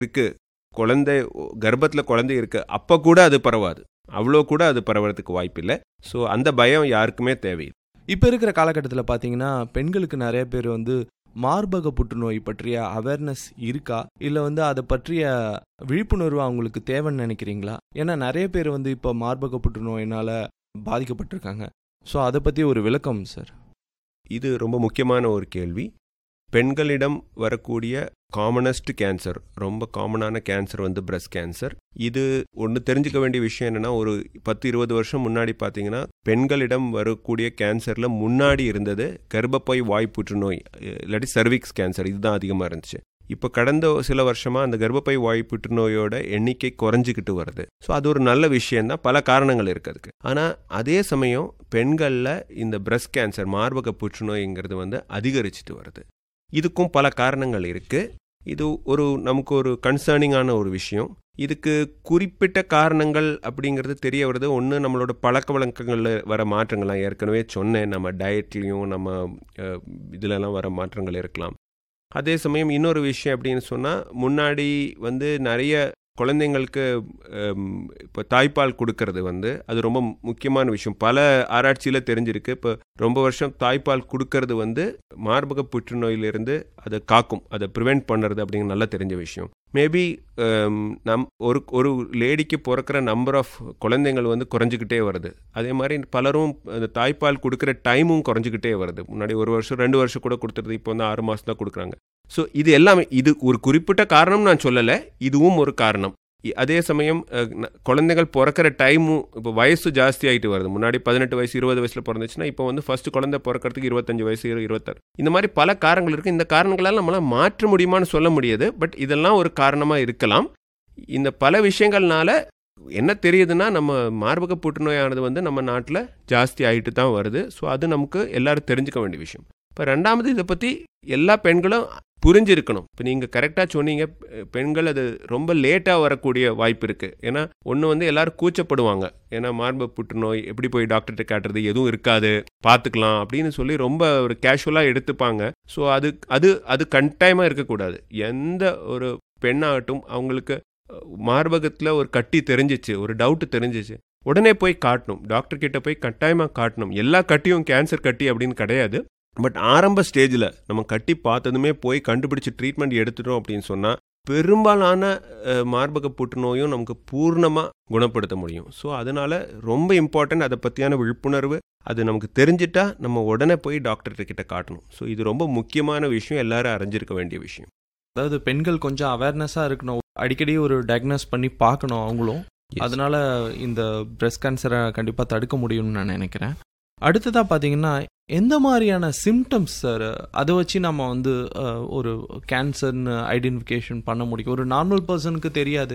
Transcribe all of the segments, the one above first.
இருக்கு குழந்தை கர்ப்பத்தில் குழந்தை இருக்கு அப்போ கூட அது பரவாது அவ்வளோ கூட அது பரவறதுக்கு வாய்ப்பில்லை ஸோ அந்த பயம் யாருக்குமே தேவையில்லை இப்போ இருக்கிற காலகட்டத்தில் பார்த்தீங்கன்னா பெண்களுக்கு நிறைய பேர் வந்து மார்பக புற்றுநோய் பற்றிய அவேர்னஸ் இருக்கா இல்லை வந்து அதை பற்றிய விழிப்புணர்வு அவங்களுக்கு தேவைன்னு நினைக்கிறீங்களா ஏன்னா நிறைய பேர் வந்து இப்போ மார்பக புற்றுநோயினால் பாதிக்கப்பட்டிருக்காங்க ஸோ அதை பற்றி ஒரு விளக்கம் சார் இது ரொம்ப முக்கியமான ஒரு கேள்வி பெண்களிடம் வரக்கூடிய காமனஸ்ட் கேன்சர் ரொம்ப காமனான கேன்சர் வந்து பிரஸ்ட் கேன்சர் இது ஒன்று தெரிஞ்சுக்க வேண்டிய விஷயம் என்னென்னா ஒரு பத்து இருபது வருஷம் முன்னாடி பார்த்தீங்கன்னா பெண்களிடம் வரக்கூடிய கேன்சரில் முன்னாடி இருந்தது கர்ப்பப்பை வாய் புற்றுநோய் இல்லாட்டி சர்விக்ஸ் கேன்சர் இதுதான் அதிகமாக இருந்துச்சு இப்போ கடந்த சில வருஷமாக அந்த கர்ப்பப்பை வாய் புற்றுநோயோட எண்ணிக்கை குறைஞ்சிக்கிட்டு வருது ஸோ அது ஒரு நல்ல விஷயம்தான் பல காரணங்கள் இருக்குது அதுக்கு ஆனால் அதே சமயம் பெண்களில் இந்த பிரஸ்ட் கேன்சர் மார்பக புற்றுநோய்ங்கிறது வந்து அதிகரிச்சுட்டு வருது இதுக்கும் பல காரணங்கள் இருக்குது இது ஒரு நமக்கு ஒரு கன்சர்னிங்கான ஒரு விஷயம் இதுக்கு குறிப்பிட்ட காரணங்கள் அப்படிங்கிறது தெரிய வருது ஒன்று நம்மளோட பழக்க வழக்கங்களில் வர மாற்றங்கள்லாம் ஏற்கனவே சொன்னேன் நம்ம டயட்லேயும் நம்ம இதிலெல்லாம் வர மாற்றங்கள் இருக்கலாம் அதே சமயம் இன்னொரு விஷயம் அப்படின்னு சொன்னால் முன்னாடி வந்து நிறைய குழந்தைங்களுக்கு இப்போ தாய்ப்பால் கொடுக்கறது வந்து அது ரொம்ப முக்கியமான விஷயம் பல ஆராய்ச்சியில் தெரிஞ்சிருக்கு இப்போ ரொம்ப வருஷம் தாய்ப்பால் கொடுக்கறது வந்து மார்பக புற்றுநோயிலிருந்து அதை காக்கும் அதை ப்ரிவெண்ட் பண்ணுறது அப்படிங்கிற நல்லா தெரிஞ்ச விஷயம் மேபி நம் ஒரு ஒரு லேடிக்கு பிறக்கிற நம்பர் ஆஃப் குழந்தைங்கள் வந்து குறைஞ்சிக்கிட்டே வருது அதே மாதிரி பலரும் அந்த தாய்ப்பால் கொடுக்குற டைமும் குறைஞ்சிக்கிட்டே வருது முன்னாடி ஒரு வருஷம் ரெண்டு வருஷம் கூட கொடுத்துருது இப்போ வந்து ஆறு மாதம் தான் கொடுக்குறாங்க ஸோ இது எல்லாமே இது ஒரு குறிப்பிட்ட காரணம் நான் சொல்லலை இதுவும் ஒரு காரணம் அதே சமயம் குழந்தைகள் பிறக்கிற டைமும் இப்போ வயசு ஜாஸ்தி ஆகிட்டு வருது முன்னாடி பதினெட்டு வயசு இருபது வயசில் பிறந்துச்சுன்னா இப்போ வந்து ஃபர்ஸ்ட் குழந்தை பிறக்கிறதுக்கு இருபத்தஞ்சு வயசு இருபத்தாறு இந்த மாதிரி பல காரணங்கள் இருக்குது இந்த காரணங்களால் நம்மளால் மாற்ற முடியுமான்னு சொல்ல முடியாது பட் இதெல்லாம் ஒரு காரணமாக இருக்கலாம் இந்த பல விஷயங்கள்னால என்ன தெரியுதுன்னா நம்ம மார்பக புற்றுநோயானது வந்து நம்ம நாட்டில் ஜாஸ்தி ஆகிட்டு தான் வருது ஸோ அது நமக்கு எல்லாரும் தெரிஞ்சுக்க வேண்டிய விஷயம் இப்போ ரெண்டாமது இதை பற்றி எல்லா பெண்களும் புரிஞ்சிருக்கணும் இப்போ நீங்கள் கரெக்டாக சொன்னீங்க பெண்கள் அது ரொம்ப லேட்டாக வரக்கூடிய வாய்ப்பு இருக்குது ஏன்னா ஒன்று வந்து எல்லாரும் கூச்சப்படுவாங்க ஏன்னா மார்பு புற்றுநோய் எப்படி போய் டாக்டர்கிட்ட காட்டுறது எதுவும் இருக்காது பார்த்துக்கலாம் அப்படின்னு சொல்லி ரொம்ப ஒரு கேஷுவலாக எடுத்துப்பாங்க ஸோ அது அது அது கட்டாயமாக இருக்கக்கூடாது எந்த ஒரு பெண்ணாகட்டும் அவங்களுக்கு மார்பகத்தில் ஒரு கட்டி தெரிஞ்சிச்சு ஒரு டவுட்டு தெரிஞ்சிச்சு உடனே போய் காட்டணும் டாக்டர் கிட்ட போய் கட்டாயமாக காட்டணும் எல்லா கட்டியும் கேன்சர் கட்டி அப்படின்னு கிடையாது பட் ஆரம்ப ஸ்டேஜில் நம்ம கட்டி பார்த்ததுமே போய் கண்டுபிடிச்சி ட்ரீட்மெண்ட் எடுத்துட்டோம் அப்படின்னு சொன்னால் பெரும்பாலான மார்பக புற்றுநோயும் நமக்கு பூர்ணமாக குணப்படுத்த முடியும் ஸோ அதனால் ரொம்ப இம்பார்ட்டன்ட் அதை பற்றியான விழிப்புணர்வு அது நமக்கு தெரிஞ்சிட்டா நம்ம உடனே போய் டாக்டர்கிட்ட கிட்ட காட்டணும் ஸோ இது ரொம்ப முக்கியமான விஷயம் எல்லாரும் அறிஞ்சிருக்க வேண்டிய விஷயம் அதாவது பெண்கள் கொஞ்சம் அவேர்னஸாக இருக்கணும் அடிக்கடி ஒரு டயக்னோஸ் பண்ணி பார்க்கணும் அவங்களும் அதனால இந்த பிரஸ்ட் கேன்சரை கண்டிப்பாக தடுக்க முடியும்னு நான் நினைக்கிறேன் அடுத்ததாக பார்த்தீங்கன்னா எந்த மாதிரியான சிம்டம்ஸ் சார் அதை வச்சு நம்ம வந்து ஒரு கேன்சர்னு ஐடென்டிஃபிகேஷன் பண்ண முடியும் ஒரு நார்மல் பர்சனுக்கு தெரியாது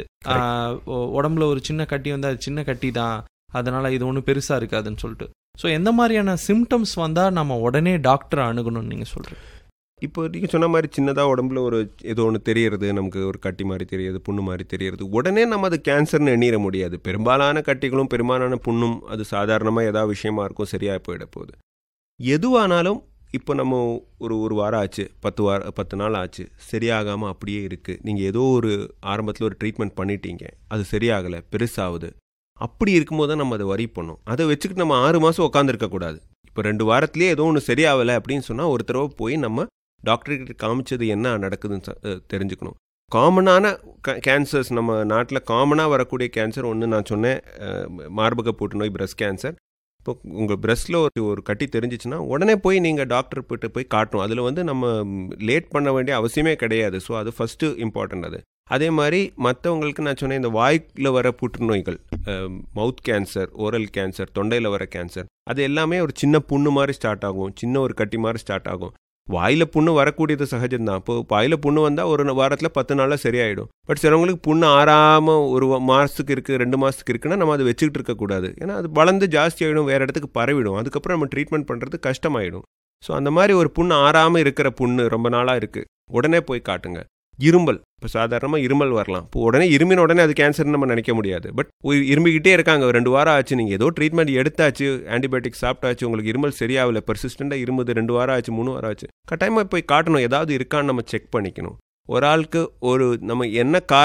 உடம்புல ஒரு சின்ன கட்டி வந்து அது சின்ன கட்டி தான் அதனால இது ஒன்றும் பெருசாக இருக்காதுன்னு சொல்லிட்டு ஸோ எந்த மாதிரியான சிம்டம்ஸ் வந்தால் நம்ம உடனே டாக்டரை அணுகணும்னு நீங்கள் சொல்கிறீங்க இப்போ நீங்கள் சொன்ன மாதிரி சின்னதாக உடம்புல ஒரு ஏதோ ஒன்று தெரியறது நமக்கு ஒரு கட்டி மாதிரி தெரியுது புண்ணு மாதிரி தெரியறது உடனே நம்ம அது கேன்சர்னு எண்ணிட முடியாது பெரும்பாலான கட்டிகளும் பெரும்பாலான புண்ணும் அது சாதாரணமாக ஏதாவது விஷயமா இருக்கும் சரியாக போயிட போகுது எதுவானாலும் இப்போ நம்ம ஒரு ஒரு வாரம் ஆச்சு பத்து வார பத்து நாள் ஆச்சு சரியாகாமல் அப்படியே இருக்குது நீங்கள் ஏதோ ஒரு ஆரம்பத்தில் ஒரு ட்ரீட்மெண்ட் பண்ணிட்டீங்க அது சரியாகலை பெருசாகுது அப்படி இருக்கும்போது தான் நம்ம அதை வரி பண்ணோம் அதை வச்சுக்கிட்டு நம்ம ஆறு மாதம் உட்காந்துருக்கக்கூடாது இப்போ ரெண்டு வாரத்துலேயே ஏதோ ஒன்று சரியாகலை அப்படின்னு சொன்னால் ஒரு தடவை போய் நம்ம டாக்டர்கிட்ட காமிச்சது என்ன நடக்குதுன்னு தெரிஞ்சுக்கணும் காமனான கேன்சர்ஸ் நம்ம நாட்டில் காமனாக வரக்கூடிய கேன்சர் ஒன்று நான் சொன்னேன் மார்பக புற்றுநோய் பிரஸ்ட் கேன்சர் இப்போ உங்கள் பிரஸ்ட்டில் ஒரு ஒரு கட்டி தெரிஞ்சிச்சுன்னா உடனே போய் நீங்கள் டாக்டர் கிட்ட போய் காட்டணும் அதில் வந்து நம்ம லேட் பண்ண வேண்டிய அவசியமே கிடையாது ஸோ அது ஃபஸ்ட்டு இம்பார்ட்டൻ്ட் அது அதே மாதிரி மற்றவங்களுக்கு நான் சொன்னேன் இந்த வாய்க்கில் வர புற்றுநோய்கள் மவுத் கேன்சர் ஓரல் கேன்சர் தொண்டையில் வர கேன்சர் அது எல்லாமே ஒரு சின்ன புண்ணு மாதிரி ஸ்டார்ட் ஆகும் சின்ன ஒரு கட்டி மாதிரி ஸ்டார்ட் ஆகும் வாயில் புண்ணு வரக்கூடியது சகஜம்தான் இப்போ வாயில் புண்ணு வந்தால் ஒரு வாரத்தில் பத்து நாளில் சரியாயிடும் பட் சிலவங்களுக்கு புண்ணு ஆறாமல் ஒரு மாதத்துக்கு இருக்குது ரெண்டு மாதத்துக்கு இருக்குன்னா நம்ம அதை வச்சுக்கிட்டு இருக்கக்கூடாது ஏன்னா அது வளர்ந்து ஜாஸ்தி ஆகிடும் வேறு இடத்துக்கு பரவிடும் அதுக்கப்புறம் நம்ம ட்ரீட்மெண்ட் பண்ணுறது கஷ்டமாயிடும் ஸோ அந்த மாதிரி ஒரு புண்ணு ஆறாமல் இருக்கிற புண்ணு ரொம்ப நாளாக இருக்குது உடனே போய் காட்டுங்க இருமல் இப்போ சாதாரணமாக இருமல் வரலாம் இப்போ உடனே இருமின உடனே அது கேன்சர்னு நம்ம நினைக்க முடியாது பட் இருமிக்கிட்டே இருக்காங்க ரெண்டு வாரம் ஆச்சு நீங்கள் ஏதோ ட்ரீட்மெண்ட் எடுத்தாச்சு ஆன்டிபயோட்டிக் சாப்பிட்டாச்சு உங்களுக்கு இருமல் சரியாகல பெர்சிஸ்டண்டாக இருமுது ரெண்டு வாரம் ஆச்சு மூணு வாரம் ஆச்சு கட்டாயமாக போய் காட்டணும் ஏதாவது இருக்கான்னு நம்ம செக் பண்ணிக்கணும் ஒரு ஆளுக்கு ஒரு நம்ம என்ன